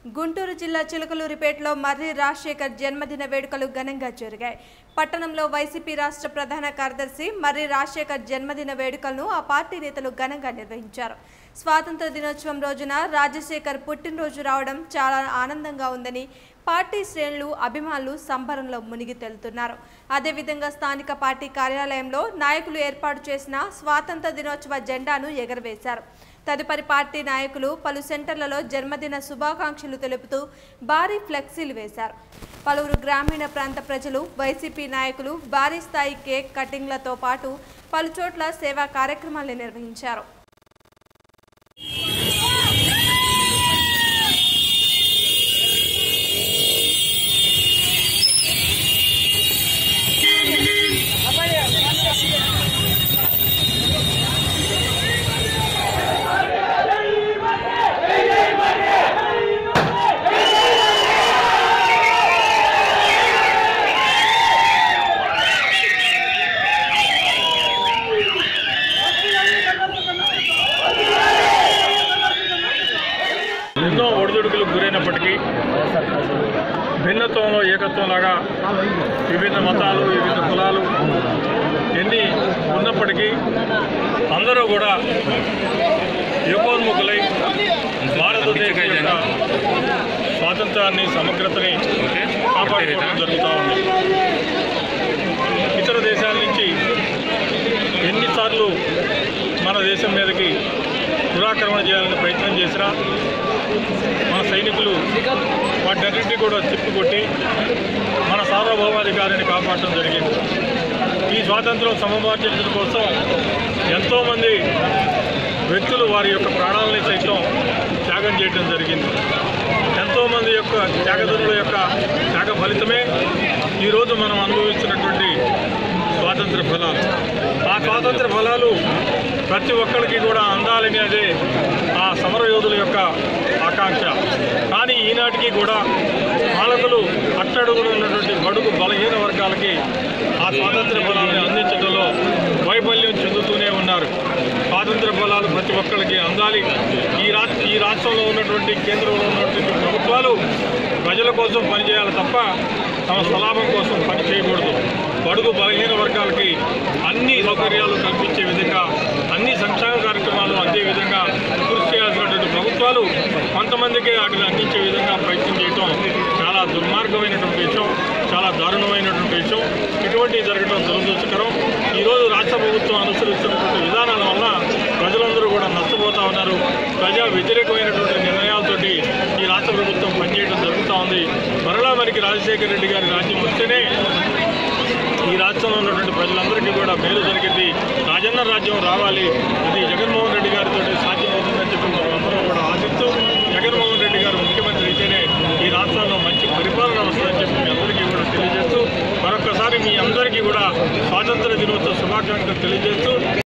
గుంటూరు జిల్లా చిలకలూరిపేటలో మర్రి రాజశేఖర్ జన్మదిన వేడుకలు ఘనంగా జరిగాయి పట్టణంలో వైసీపీ రాష్ట్ర ప్రధాన కార్యదర్శి మర్రి రాజశేఖర్ జన్మదిన వేడుకలను ఆ పార్టీ నేతలు ఘనంగా నిర్వహించారు స్వాతంత్ర దినోత్సవం రోజున రాజశేఖర్ పుట్టినరోజు రావడం చాలా ఆనందంగా ఉందని పార్టీ శ్రేణులు అభిమానులు సంబరంలో మునిగి తేలుతున్నారు అదేవిధంగా స్థానిక పార్టీ కార్యాలయంలో నాయకులు ఏర్పాటు చేసిన స్వాతంత్ర దినోత్సవ జెండాను ఎగరవేశారు తదుపరి పార్టీ నాయకులు పలు సెంటర్లలో జన్మదిన శుభాకాంక్షలు తెలుపుతూ భారీ ఫ్లెక్సీలు వేశారు పలువురు గ్రామీణ ప్రాంత ప్రజలు వైసీపీ నాయకులు భారీ స్థాయి కేక్ కటింగ్లతో పాటు పలు చోట్ల సేవా కార్యక్రమాలు నిర్వహించారు ఎన్నో ఒడిదుడుకులకు గురైనప్పటికీ భిన్నత్వంలో ఏకత్వంలాగా విభిన్న మతాలు విభిన్న కులాలు ఎన్ని ఉన్నప్పటికీ అందరూ కూడా యుగోన్ముఖులై భారతదేశం యొక్క స్వాతంత్రాన్ని సమగ్రతని కాపాడుకోవడం జరుగుతూ ఉంది ఇతర దేశాల నుంచి ఎన్నిసార్లు మన దేశం మీదకి దురాక్రమణ చేయాలని ప్రయత్నం చేసినా మన సైనికులు వాటన్నింటినీ కూడా తిప్పికొట్టి మన సార్వభౌమాధికారిని కాపాడటం జరిగింది ఈ స్వాతంత్రం సమపార్జన కోసం ఎంతోమంది వ్యక్తులు వారి యొక్క ప్రాణాలని సైతం త్యాగం చేయడం జరిగింది ఎంతోమంది యొక్క త్యాగదురుల యొక్క త్యాగ ఫలితమే ఈరోజు మనం అనుభవిస్తున్నటువంటి స్వాతంత్ర ఫలాలు ఆ స్వాతంత్ర ఫలాలు ప్రతి ఒక్కరికి కూడా అందాలని అదే ఆ సమరయోధుల యొక్క ఆకాంక్ష కానీ ఈనాటికి కూడా పాలకులు అట్టడుగులు ఉన్నటువంటి బడుగు బలహీన వర్గాలకి ఆ స్వాతంత్ర ఫలాలను అందించడంలో వైఫల్యం చెందుతూనే ఉన్నారు స్వాతంత్ర ఫలాలు ప్రతి ఒక్కరికి అందాలి ఈ రా ఈ రాష్ట్రంలో ఉన్నటువంటి కేంద్రంలో ఉన్నటువంటి ప్రభుత్వాలు ప్రజల కోసం పనిచేయాలి తప్ప తమ స్వలాభం కోసం పని చేయకూడదు బడుగు బలహీన వర్గాలకి అన్ని సౌకర్యాలు కల్పించే విధంగా అన్ని సంక్షేమ కార్యక్రమాలు అందే విధంగా కృషి చేయాల్సినటువంటి ప్రభుత్వాలు కొంతమందికే వాటిని అందించే విధంగా ప్రయత్నం చేయటం చాలా దుర్మార్గమైనటువంటి విషయం చాలా దారుణమైనటువంటి విషయం ఇటువంటి జరగడం దురదృష్టకరం ఈరోజు రాష్ట్ర ప్రభుత్వం అనుసరిస్తున్నటువంటి విధానాల వల్ల ప్రజలందరూ కూడా నష్టపోతా ఉన్నారు ప్రజా వ్యతిరేకమైనటువంటి నిర్ణయాలతోటి ఈ రాష్ట్ర ప్రభుత్వం పనిచేయడం జరుగుతూ ఉంది మరలా మనకి రాజశేఖర రెడ్డి గారి రాజ్యం వస్తేనే ఈ రాష్ట్రంలో ఉన్నటువంటి ప్రజలందరికీ కూడా మేలు జరిగింది రాజన్న రాజ్యం రావాలి ఇది జగన్మోహన్ రెడ్డి గారితో సాధ్యమవుతుందని చెప్పి మనం అందరం కూడా ఆశిస్తూ జగన్మోహన్ రెడ్డి గారు ముఖ్యమంత్రి అయితేనే ఈ రాష్ట్రంలో మంచి పరిపాలన వస్తుందని చెప్పి మీ అందరికీ కూడా తెలియజేస్తూ మరొకసారి మీ అందరికీ కూడా స్వాతంత్ర దినోత్సవ శుభాకాంక్షలు తెలియజేస్తూ